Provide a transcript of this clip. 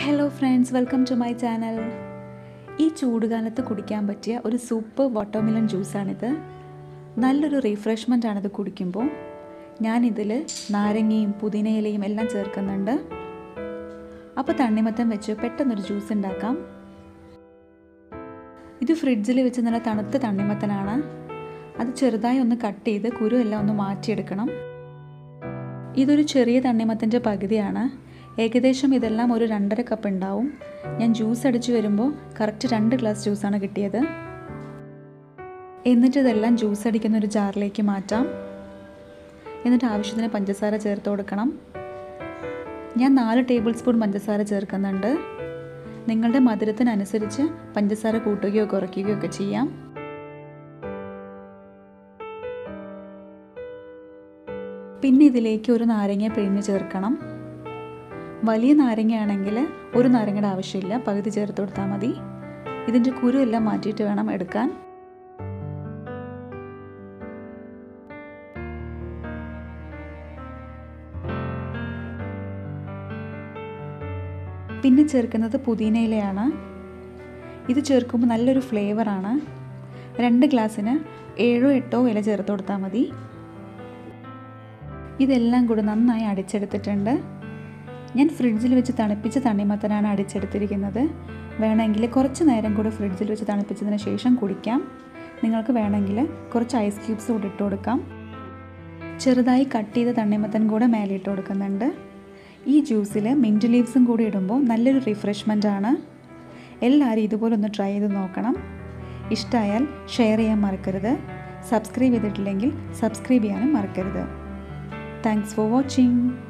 hello friends welcome to my channel ഈ ചൂടുകാലത്ത് കുടിക്കാൻ പറ്റിയ ഒരു സൂപ്പർ വാട്ടർമെലൺ ജ്യൂസാണിത് നല്ലൊരു റീഫ്രഷ്മെൻ്റ് ആണിത് കുടിക്കുമ്പോൾ ഞാനിതിൽ നാരങ്ങയും പുതിനയിലയും എല്ലാം ചേർക്കുന്നുണ്ട് അപ്പോൾ തണ്ണിമത്തം വെച്ച് പെട്ടെന്നൊരു ജ്യൂസ് ഉണ്ടാക്കാം ഇത് ഫ്രിഡ്ജിൽ വെച്ച് നല്ല തണുത്ത തണ്ണിമത്തനാണ് അത് ചെറുതായി ഒന്ന് കട്ട് ചെയ്ത് കുരു എല്ലാം ഒന്ന് മാറ്റിയെടുക്കണം ഇതൊരു ചെറിയ തണ്ണിമത്തൻ്റെ പകുതിയാണ് ഏകദേശം ഇതെല്ലാം ഒരു രണ്ടര കപ്പ് ഉണ്ടാവും ഞാൻ ജ്യൂസ് അടിച്ചു വരുമ്പോൾ കറക്റ്റ് രണ്ട് ഗ്ലാസ് ജ്യൂസാണ് കിട്ടിയത് എന്നിട്ട് ഇതെല്ലാം ജ്യൂസ് അടിക്കുന്ന ഒരു ജാറിലേക്ക് മാറ്റാം എന്നിട്ട് ആവശ്യത്തിന് പഞ്ചസാര ചേർത്ത് കൊടുക്കണം ഞാൻ നാല് ടേബിൾ സ്പൂൺ പഞ്ചസാര ചേർക്കുന്നുണ്ട് നിങ്ങളുടെ മധുരത്തിനനുസരിച്ച് പഞ്ചസാര കൂട്ടുകയോ കുറയ്ക്കുകയോ ഒക്കെ ചെയ്യാം പിന്നെ ഇതിലേക്ക് ഒരു നാരങ്ങ പിഴിഞ്ഞ് ചേർക്കണം വലിയ നാരങ്ങയാണെങ്കിൽ ഒരു നാരങ്ങയുടെ ആവശ്യമില്ല പകുതി ചേർത്ത് കൊടുത്താൽ മതി ഇതിൻ്റെ കുരു എല്ലാം മാറ്റിയിട്ട് വേണം എടുക്കാൻ പിന്നെ ചേർക്കുന്നത് പുതിനയിലയാണ് ഇത് ചേർക്കുമ്പോൾ നല്ലൊരു ഫ്ലേവറാണ് രണ്ട് ഗ്ലാസ്സിന് ഏഴോ എട്ടോ ഇല ചേർത്ത് കൊടുത്താൽ മതി ഇതെല്ലാം കൂടി നന്നായി അടിച്ചെടുത്തിട്ടുണ്ട് ഞാൻ ഫ്രിഡ്ജിൽ വെച്ച് തണുപ്പിച്ച തണ്ണിമത്തനാണ് അടിച്ചെടുത്തിരിക്കുന്നത് വേണമെങ്കിൽ കുറച്ച് നേരം കൂടി ഫ്രിഡ്ജിൽ വെച്ച് തണുപ്പിച്ചതിന് ശേഷം കുടിക്കാം നിങ്ങൾക്ക് വേണമെങ്കിൽ കുറച്ച് ഐസ് ക്യൂബ്സ് കൂടി ഇട്ട് കൊടുക്കാം ചെറുതായി കട്ട് ചെയ്ത തണ്ണിമത്തൻ കൂടെ മേലെ ഇട്ട് കൊടുക്കുന്നുണ്ട് ഈ ജ്യൂസിൽ മിൻറ്റ് ലീവ്സും കൂടി ഇടുമ്പോൾ നല്ലൊരു റിഫ്രഷ്മെൻ്റ് ആണ് എല്ലാവരും ഇതുപോലെ ഒന്ന് ട്രൈ ചെയ്ത് നോക്കണം ഇഷ്ടമായാൽ ഷെയർ ചെയ്യാൻ മറക്കരുത് സബ്സ്ക്രൈബ് ചെയ്തിട്ടില്ലെങ്കിൽ സബ്സ്ക്രൈബ് ചെയ്യാനും മറക്കരുത് താങ്ക്സ് ഫോർ വാച്ചിങ്